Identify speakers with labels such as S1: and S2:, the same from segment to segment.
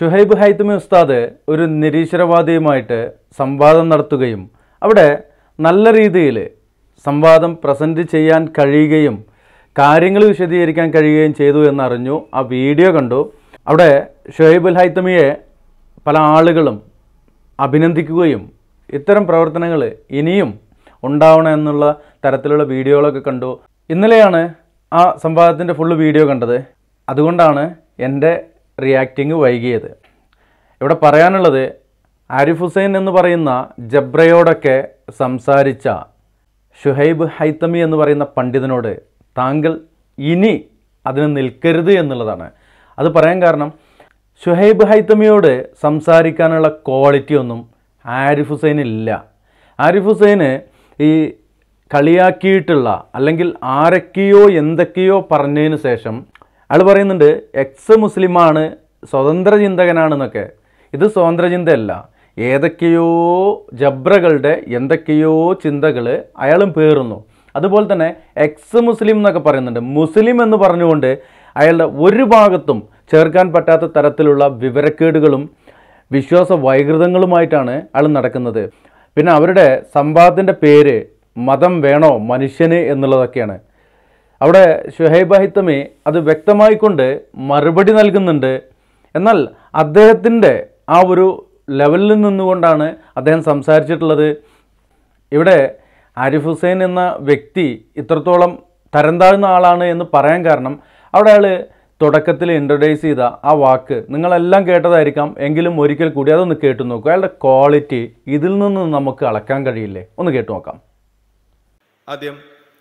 S1: ഷുഹൈബ് ഹൈത്തമി ഉസ്താദ് ഒരു നിരീശ്വരവാദിയുമായിട്ട് സംവാദം നടത്തുകയും അവിടെ നല്ല രീതിയിൽ സംവാദം പ്രസൻറ്റ് ചെയ്യാൻ കഴിയുകയും കാര്യങ്ങൾ വിശദീകരിക്കാൻ കഴിയുകയും ചെയ്തു എന്നറിഞ്ഞു ആ വീഡിയോ കണ്ടു അവിടെ ഷുഹൈബുൽ ഹൈത്തമിയെ പല ആളുകളും അഭിനന്ദിക്കുകയും ഇത്തരം പ്രവർത്തനങ്ങൾ ഇനിയും ഉണ്ടാവണം എന്നുള്ള തരത്തിലുള്ള വീഡിയോകളൊക്കെ കണ്ടു ഇന്നലെയാണ് ആ സംവാദത്തിൻ്റെ ഫുള്ള് വീഡിയോ കണ്ടത് അതുകൊണ്ടാണ് എൻ്റെ റിയാക്ടിങ് വൈകിയത് ഇവിടെ പറയാനുള്ളത് ആരിഫ് ഹുസൈൻ എന്ന് പറയുന്ന ജബ്രയോടൊക്കെ സംസാരിച്ച ഷുഹൈബ് ഹൈത്തമി എന്ന് പറയുന്ന പണ്ഡിതനോട് താങ്കൾ ഇനി അതിന് നിൽക്കരുത് എന്നുള്ളതാണ് അത് പറയാൻ കാരണം ഷുഹൈബ് ഹൈത്തമിയോട് സംസാരിക്കാനുള്ള ക്വാളിറ്റി ഒന്നും ആരിഫ് ഹുസൈനില്ല ആരിഫ് ഹുസൈന് ഈ കളിയാക്കിയിട്ടുള്ള അല്ലെങ്കിൽ ആരൊക്കെയോ എന്തൊക്കെയോ പറഞ്ഞതിന് ശേഷം അയാൾ പറയുന്നുണ്ട് എക്സ് മുസ്ലിമാണ് സ്വതന്ത്ര ചിന്തകനാണെന്നൊക്കെ ഇത് സ്വതന്ത്ര ചിന്തയല്ല ഏതൊക്കെയോ ജബ്രകളുടെ എന്തൊക്കെയോ ചിന്തകൾ അയാളും പേറുന്നു അതുപോലെ തന്നെ എക്സ് മുസ്ലിം എന്നൊക്കെ പറയുന്നുണ്ട് മുസ്ലിം എന്ന് പറഞ്ഞുകൊണ്ട് അയാളുടെ ഒരു ഭാഗത്തും ചേർക്കാൻ പറ്റാത്ത തരത്തിലുള്ള വിവരക്കേടുകളും വിശ്വാസ വൈകൃതങ്ങളുമായിട്ടാണ് അയാൾ നടക്കുന്നത് പിന്നെ അവരുടെ സംവാദത്തിൻ്റെ പേര് മതം വേണോ മനുഷ്യന് എന്നുള്ളതൊക്കെയാണ് അവിടെ ഷുഹൈബ് ഹൈത്തമി അത് വ്യക്തമായിക്കൊണ്ട് മറുപടി നൽകുന്നുണ്ട് എന്നാൽ അദ്ദേഹത്തിൻ്റെ ആ ഒരു ലെവലിൽ നിന്നുകൊണ്ടാണ് അദ്ദേഹം സംസാരിച്ചിട്ടുള്ളത് ഇവിടെ ആരിഫ് ഹുസൈൻ എന്ന വ്യക്തി ഇത്രത്തോളം തരം താഴ്ന്ന ആളാണ് എന്ന് പറയാൻ കാരണം അവിടെ അയാൾ തുടക്കത്തിൽ ഇൻട്രൊഡ്യൂസ് ചെയ്ത ആ വാക്ക് നിങ്ങളെല്ലാം കേട്ടതായിരിക്കാം എങ്കിലും ഒരിക്കൽ കൂടി അതൊന്ന് കേട്ടു നോക്കൂ അയാളുടെ ക്വാളിറ്റി ഇതിൽ നിന്ന് നമുക്ക് അളക്കാൻ കഴിയില്ലേ ഒന്ന് കേട്ടു നോക്കാം
S2: ആദ്യം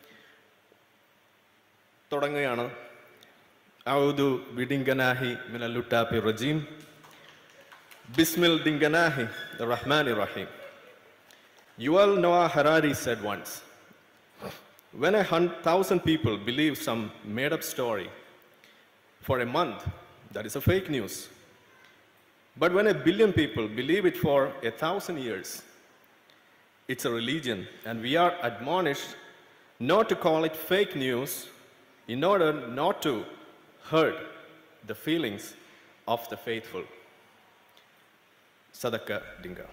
S2: തുടങ്ങുകയാണ് ഔദു ബിഡിങ്കനാഹി മിനല്ലുട്ടാപ്പി റജീം ബിസ്മിൽ ഡിങ്കനാഹി റഹ്മാനി റഹീം Yuval Noah Harari said once, When a hun- thousand people believe some made up story for a month, that is a fake news. But when a billion people believe it for a thousand years, it's a religion, and we are admonished not to call it fake news in order not to hurt the feelings of the faithful. Sadaka Dinga.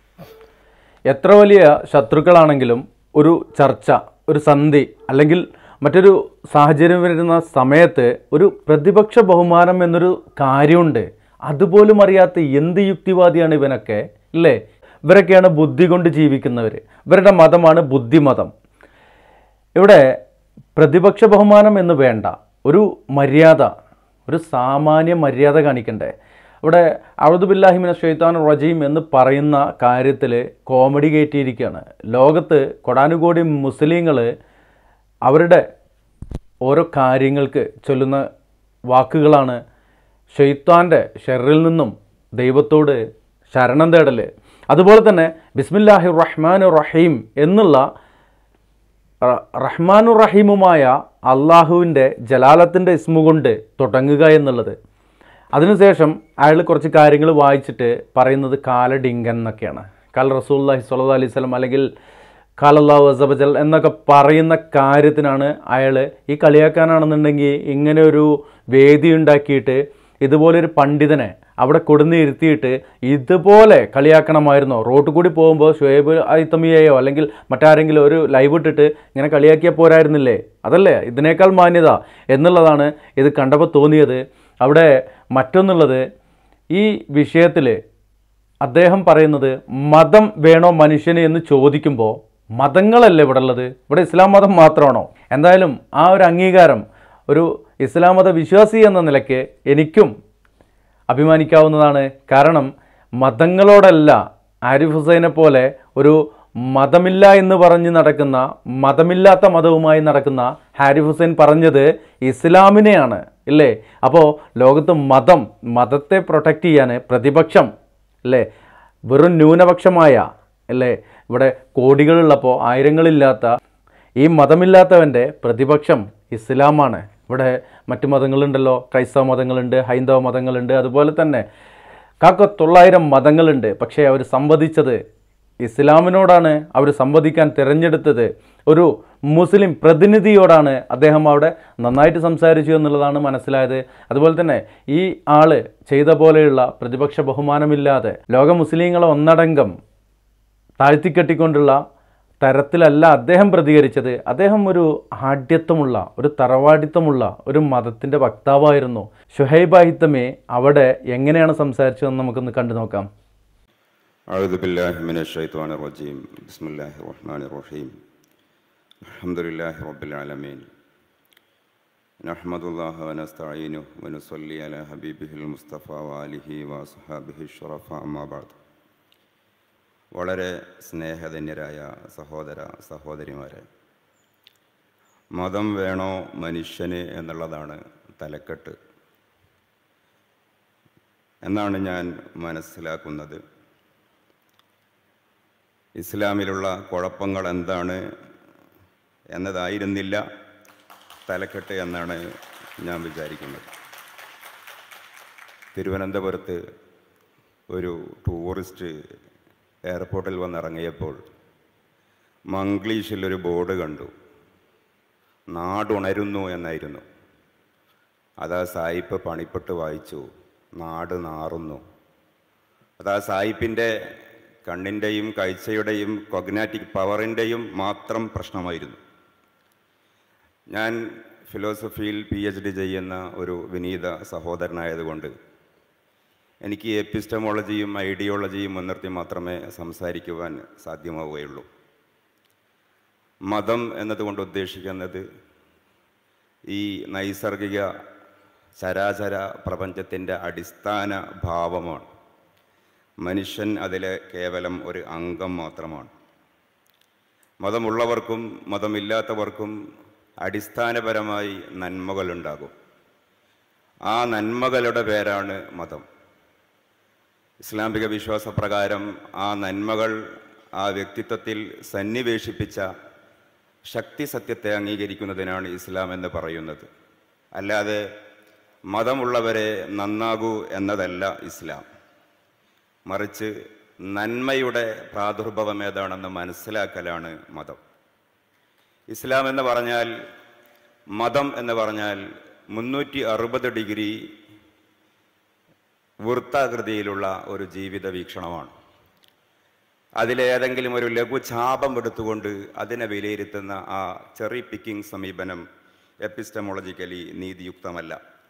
S1: എത്ര വലിയ ശത്രുക്കളാണെങ്കിലും ഒരു ചർച്ച ഒരു സന്ധി അല്ലെങ്കിൽ മറ്റൊരു സാഹചര്യം വരുന്ന സമയത്ത് ഒരു പ്രതിപക്ഷ ബഹുമാനം എന്നൊരു കാര്യമുണ്ട് അതുപോലും അറിയാത്ത എന്ത് യുക്തിവാദിയാണ് ഇവനൊക്കെ ഇല്ലേ ഇവരൊക്കെയാണ് ബുദ്ധി കൊണ്ട് ജീവിക്കുന്നവർ ഇവരുടെ മതമാണ് ബുദ്ധിമതം ഇവിടെ പ്രതിപക്ഷ ബഹുമാനം എന്ന് വേണ്ട ഒരു മര്യാദ ഒരു സാമാന്യ മര്യാദ കാണിക്കണ്ടേ ഇവിടെ അഴുദുബില്ലാഹിമിന ഷെയ്ത്താൻ റജീം എന്ന് പറയുന്ന കാര്യത്തിൽ കോമഡി കയറ്റിയിരിക്കുകയാണ് ലോകത്ത് കൊടാനുകോടി മുസ്ലിങ്ങൾ അവരുടെ ഓരോ കാര്യങ്ങൾക്ക് ചൊല്ലുന്ന വാക്കുകളാണ് ഷെയ്ത്താൻ്റെ ഷെറിൽ നിന്നും ദൈവത്തോട് ശരണം തേടൽ അതുപോലെ തന്നെ ബിസ്മില്ലാഹി റഹ്മാൻ റഹീം എന്നുള്ള റ- റഹ്മാനു റഹീമുമായ അള്ളാഹുവിൻ്റെ ജലാലത്തിൻ്റെ ഇസ്മു കൊണ്ട് തുടങ്ങുക എന്നുള്ളത് അതിനുശേഷം അയാൾ കുറച്ച് കാര്യങ്ങൾ വായിച്ചിട്ട് പറയുന്നത് കാല ഡിങ്കൻ എന്നൊക്കെയാണ് കാൽ റസൂല്ലാഹി സ്വല്ലല്ലാഹി അലൈഹി സ്വലം അല്ലെങ്കിൽ കാലല്ലാഹു അസബജൽ എന്നൊക്കെ പറയുന്ന കാര്യത്തിനാണ് അയാൾ ഈ കളിയാക്കാനാണെന്നുണ്ടെങ്കിൽ ഇങ്ങനെ ഒരു വേദി ഉണ്ടാക്കിയിട്ട് ഇതുപോലൊരു പണ്ഡിതനെ അവിടെ കൊടുന്ന് ഇരുത്തിയിട്ട് ഇതുപോലെ കളിയാക്കണമായിരുന്നോ റോട്ടിൽ കൂടി പോകുമ്പോൾ ഷുഹൈബ് ഐത്തമിയെയോ അല്ലെങ്കിൽ മറ്റാരെങ്കിലും ഒരു ലൈവ് ഇട്ടിട്ട് ഇങ്ങനെ കളിയാക്കിയാൽ പോരായിരുന്നില്ലേ അതല്ലേ ഇതിനേക്കാൾ മാന്യത എന്നുള്ളതാണ് ഇത് കണ്ടപ്പോൾ തോന്നിയത് അവിടെ മറ്റൊന്നുള്ളത് ഈ വിഷയത്തിൽ അദ്ദേഹം പറയുന്നത് മതം വേണോ മനുഷ്യന് എന്ന് ചോദിക്കുമ്പോൾ മതങ്ങളല്ലേ ഇവിടെ ഉള്ളത് ഇവിടെ ഇസ്ലാം മതം മാത്രമാണോ എന്തായാലും ആ ഒരു അംഗീകാരം ഒരു ഇസ്ലാം മത വിശ്വാസി എന്ന നിലയ്ക്ക് എനിക്കും അഭിമാനിക്കാവുന്നതാണ് കാരണം മതങ്ങളോടല്ല ആരിഫ് ഹുസൈനെ പോലെ ഒരു മതമില്ല എന്ന് പറഞ്ഞ് നടക്കുന്ന മതമില്ലാത്ത മതവുമായി നടക്കുന്ന ഹാരിഫ് ഹുസൈൻ പറഞ്ഞത് ഇസ്ലാമിനെയാണ് ഇല്ലേ അപ്പോൾ ലോകത്ത് മതം മതത്തെ പ്രൊട്ടക്റ്റ് ചെയ്യാൻ പ്രതിപക്ഷം അല്ലേ വെറും ന്യൂനപക്ഷമായ അല്ലേ ഇവിടെ കോടികളുള്ളപ്പോൾ ആയിരങ്ങളില്ലാത്ത ഈ മതമില്ലാത്തവൻ്റെ പ്രതിപക്ഷം ഇസ്ലാമാണ് ഇവിടെ മറ്റു മതങ്ങളുണ്ടല്ലോ ക്രൈസ്തവ മതങ്ങളുണ്ട് ഹൈന്ദവ മതങ്ങളുണ്ട് അതുപോലെ തന്നെ കാക്ക തൊള്ളായിരം മതങ്ങളുണ്ട് പക്ഷേ അവർ സംവദിച്ചത് ഇസ്ലാമിനോടാണ് അവർ സംവദിക്കാൻ തിരഞ്ഞെടുത്തത് ഒരു മുസ്ലിം പ്രതിനിധിയോടാണ് അദ്ദേഹം അവിടെ നന്നായിട്ട് സംസാരിച്ചു എന്നുള്ളതാണ് മനസ്സിലായത് അതുപോലെ തന്നെ ഈ ആള് ചെയ്ത പോലെയുള്ള പ്രതിപക്ഷ ബഹുമാനമില്ലാതെ ലോക മുസ്ലിങ്ങളെ ഒന്നടങ്കം താഴ്ത്തിക്കെട്ടിക്കൊണ്ടുള്ള തരത്തിലല്ല അദ്ദേഹം പ്രതികരിച്ചത് അദ്ദേഹം ഒരു ആഢ്യത്വമുള്ള ഒരു തറവാടിത്തമുള്ള ഒരു മതത്തിൻ്റെ വക്താവായിരുന്നു ഷുഹൈബ് അഹിത്തമെ അവിടെ എങ്ങനെയാണ് സംസാരിച്ചതെന്ന് നമുക്കൊന്ന് കണ്ടു നോക്കാം
S3: أعوذ بالله من الشيطان الرجيم بسم الله الرحمن الرحيم الحمد لله رب العالمين نحمد الله ونستعينه ونصلي على حبيبه المصطفى وآله وأصحابه الشرفاء أما بعد വളരെ സ്നേഹധന്യരായ സഹോദര സഹോദരിമാരെ മതം വേണോ മനുഷ്യന് എന്നുള്ളതാണ് തലക്കെട്ട് എന്നാണ് ഞാൻ മനസ്സിലാക്കുന്നത് ഇസ്ലാമിലുള്ള കുഴപ്പങ്ങൾ എന്താണ് എന്നതായിരുന്നില്ല തലക്കെട്ട് എന്നാണ് ഞാൻ വിചാരിക്കുന്നത് തിരുവനന്തപുരത്ത് ഒരു ടൂറിസ്റ്റ് എയർപോർട്ടിൽ വന്നിറങ്ങിയപ്പോൾ മംഗ്ലീഷിലൊരു ബോർഡ് കണ്ടു നാടുണരുന്നു എന്നായിരുന്നു അതാ സായിപ്പ് പണിപ്പെട്ട് വായിച്ചു നാട് നാറുന്നു അതാ സായിപ്പിൻ്റെ കണ്ണിൻ്റെയും കാഴ്ചയുടെയും കൊഗ്നാറ്റിക് പവറിൻ്റെയും മാത്രം പ്രശ്നമായിരുന്നു ഞാൻ ഫിലോസഫിയിൽ പി എച്ച് ഡി ചെയ്യുന്ന ഒരു വിനീത സഹോദരനായതുകൊണ്ട് എനിക്ക് എപ്പിസ്റ്റമോളജിയും ഐഡിയോളജിയും മുൻനിർത്തി മാത്രമേ സംസാരിക്കുവാൻ സാധ്യമാവുകയുള്ളൂ മതം എന്നതുകൊണ്ട് ഉദ്ദേശിക്കുന്നത് ഈ നൈസർഗിക ചരാചര പ്രപഞ്ചത്തിൻ്റെ അടിസ്ഥാന ഭാവമാണ് മനുഷ്യൻ അതിലെ കേവലം ഒരു അംഗം മാത്രമാണ് മതമുള്ളവർക്കും മതമില്ലാത്തവർക്കും അടിസ്ഥാനപരമായി നന്മകളുണ്ടാകും ആ നന്മകളുടെ പേരാണ് മതം ഇസ്ലാമിക വിശ്വാസപ്രകാരം ആ നന്മകൾ ആ വ്യക്തിത്വത്തിൽ സന്നിവേശിപ്പിച്ച ശക്തി സത്യത്തെ അംഗീകരിക്കുന്നതിനാണ് ഇസ്ലാം എന്ന് പറയുന്നത് അല്ലാതെ മതമുള്ളവരെ നന്നാകൂ എന്നതല്ല ഇസ്ലാം മറിച്ച് നന്മയുടെ പ്രാദുർഭവം ഏതാണെന്ന് മനസ്സിലാക്കലാണ് മതം ഇസ്ലാം എന്ന് പറഞ്ഞാൽ മതം എന്ന് പറഞ്ഞാൽ മുന്നൂറ്റി അറുപത് ഡിഗ്രി വൃത്താകൃതിയിലുള്ള ഒരു ജീവിത വീക്ഷണമാണ് അതിലേതെങ്കിലും ഒരു ലഘുഛാപം എടുത്തുകൊണ്ട് അതിനെ വിലയിരുത്തുന്ന ആ ചെറി പിക്കിംഗ് സമീപനം എപ്പിസ്റ്റമോളജിക്കലി നീതിയുക്തമല്ല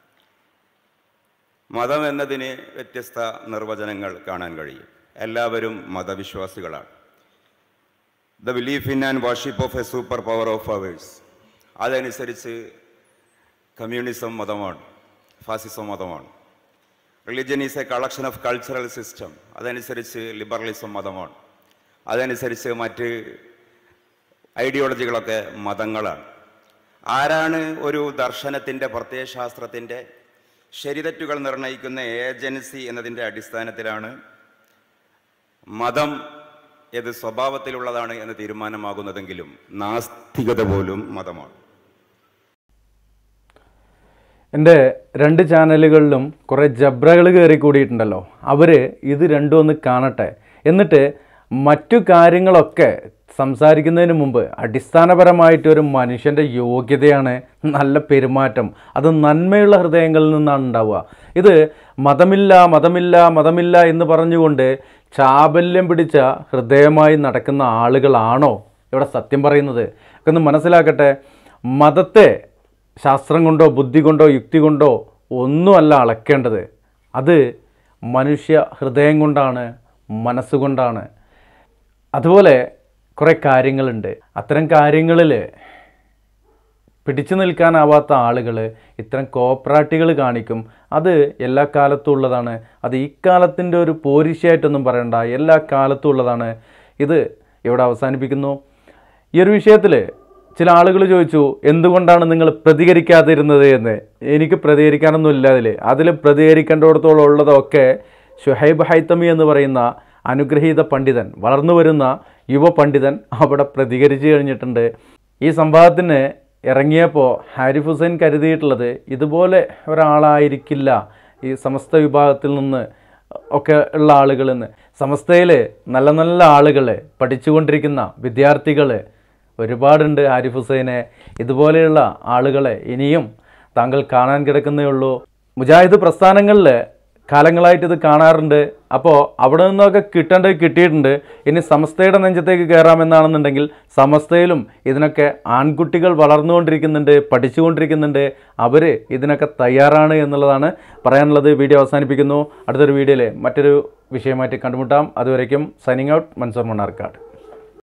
S3: മതം എന്നതിന് വ്യത്യസ്ത നിർവചനങ്ങൾ കാണാൻ കഴിയും എല്ലാവരും മതവിശ്വാസികളാണ് the belief in and worship of a super power of ours അതനുസരിച്ച് കമ്മ്യൂണിസം മതമാണ് ഫാസിസം മതമാണ് religion is a collection of cultural system അതനുസരിച്ച് ലിബറലിസം മതമാണ് അതനുസരിച്ച് മറ്റ് ഐഡിയോളജികളൊക്കെ മതങ്ങളാണ് ആരാണ് ഒരു ദർശനത്തിൻ്റെ പ്രത്യയശാസ്ത്രത്തിൻ്റെ ശരിതെറ്റുകൾ നിർണ്ണയിക്കുന്ന ഏജൻസി എന്നതിൻ്റെ അടിസ്ഥാനത്തിലാണ് മതം ഏത് സ്വഭാവത്തിലുള്ളതാണ് എന്ന് തീരുമാനമാകുന്നതെങ്കിലും നാസ്തികത പോലും മതമാണ്
S1: എൻ്റെ രണ്ട് ചാനലുകളിലും കുറേ ജബ്രകൾ കയറി കൂടിയിട്ടുണ്ടല്ലോ അവർ ഇത് രണ്ടും ഒന്ന് കാണട്ടെ എന്നിട്ട് മറ്റു കാര്യങ്ങളൊക്കെ സംസാരിക്കുന്നതിന് മുമ്പ് അടിസ്ഥാനപരമായിട്ട് ഒരു മനുഷ്യൻ്റെ യോഗ്യതയാണ് നല്ല പെരുമാറ്റം അത് നന്മയുള്ള ഹൃദയങ്ങളിൽ നിന്നാണ് ഉണ്ടാവുക ഇത് മതമില്ല മതമില്ല മതമില്ല എന്ന് പറഞ്ഞുകൊണ്ട് ചാബല്യം പിടിച്ച ഹൃദയമായി നടക്കുന്ന ആളുകളാണോ ഇവിടെ സത്യം പറയുന്നത് ഒക്കെ ഒന്ന് മനസ്സിലാക്കട്ടെ മതത്തെ ശാസ്ത്രം കൊണ്ടോ ബുദ്ധി കൊണ്ടോ യുക്തി കൊണ്ടോ ഒന്നുമല്ല അളക്കേണ്ടത് അത് മനുഷ്യ ഹൃദയം കൊണ്ടാണ് മനസ്സുകൊണ്ടാണ് അതുപോലെ കുറേ കാര്യങ്ങളുണ്ട് അത്തരം കാര്യങ്ങളിൽ പിടിച്ചു നിൽക്കാനാവാത്ത ആളുകൾ ഇത്തരം കോപ്പറാട്ടികൾ കാണിക്കും അത് എല്ലാ കാലത്തും ഉള്ളതാണ് അത് ഈ കാലത്തിൻ്റെ ഒരു പോരിശയായിട്ടൊന്നും പറയണ്ട എല്ലാ കാലത്തും ഉള്ളതാണ് ഇത് ഇവിടെ അവസാനിപ്പിക്കുന്നു ഈ ഒരു വിഷയത്തിൽ ചില ആളുകൾ ചോദിച്ചു എന്തുകൊണ്ടാണ് നിങ്ങൾ പ്രതികരിക്കാതിരുന്നത് എന്ന് എനിക്ക് പ്രതികരിക്കാനൊന്നും ഇല്ല അതിൽ അതിൽ പ്രതികരിക്കേണ്ടിടത്തോളം ഉള്ളതൊക്കെ ഷുഹൈബ് ഹൈത്തമി എന്ന് പറയുന്ന അനുഗ്രഹീത പണ്ഡിതൻ വളർന്നു വരുന്ന യുവ പണ്ഡിതൻ അവിടെ പ്രതികരിച്ചു കഴിഞ്ഞിട്ടുണ്ട് ഈ സംഭവത്തിന് ഇറങ്ങിയപ്പോൾ ഹാരിഫ് ഹുസൈൻ കരുതിയിട്ടുള്ളത് ഇതുപോലെ ഒരാളായിരിക്കില്ല ഈ സമസ്ത വിഭാഗത്തിൽ നിന്ന് ഒക്കെ ഉള്ള ആളുകളെന്ന് സമസ്തയിൽ നല്ല നല്ല ആളുകൾ പഠിച്ചുകൊണ്ടിരിക്കുന്ന വിദ്യാർത്ഥികൾ ഒരുപാടുണ്ട് ആരിഫ് ഹുസൈനെ ഇതുപോലെയുള്ള ആളുകളെ ഇനിയും താങ്കൾ കാണാൻ കിടക്കുന്നേ ഉള്ളൂ മുജാഹിദ് പ്രസ്ഥാനങ്ങളിൽ കാലങ്ങളായിട്ട് ഇത് കാണാറുണ്ട് അപ്പോൾ അവിടെ നിന്നൊക്കെ കിട്ടേണ്ടത് കിട്ടിയിട്ടുണ്ട് ഇനി സമസ്തയുടെ നെഞ്ചത്തേക്ക് കയറാമെന്നാണെന്നുണ്ടെങ്കിൽ സമസ്തയിലും ഇതിനൊക്കെ ആൺകുട്ടികൾ വളർന്നുകൊണ്ടിരിക്കുന്നുണ്ട് പഠിച്ചുകൊണ്ടിരിക്കുന്നുണ്ട് അവർ ഇതിനൊക്കെ തയ്യാറാണ് എന്നുള്ളതാണ് പറയാനുള്ളത് വീഡിയോ അവസാനിപ്പിക്കുന്നു അടുത്തൊരു വീഡിയോയിൽ മറ്റൊരു വിഷയമായിട്ട് കണ്ടുമുട്ടാം അതുവരയ്ക്കും സൈനിങ് ഔട്ട് മൻസൂർ മണ്ണാർക്കാട്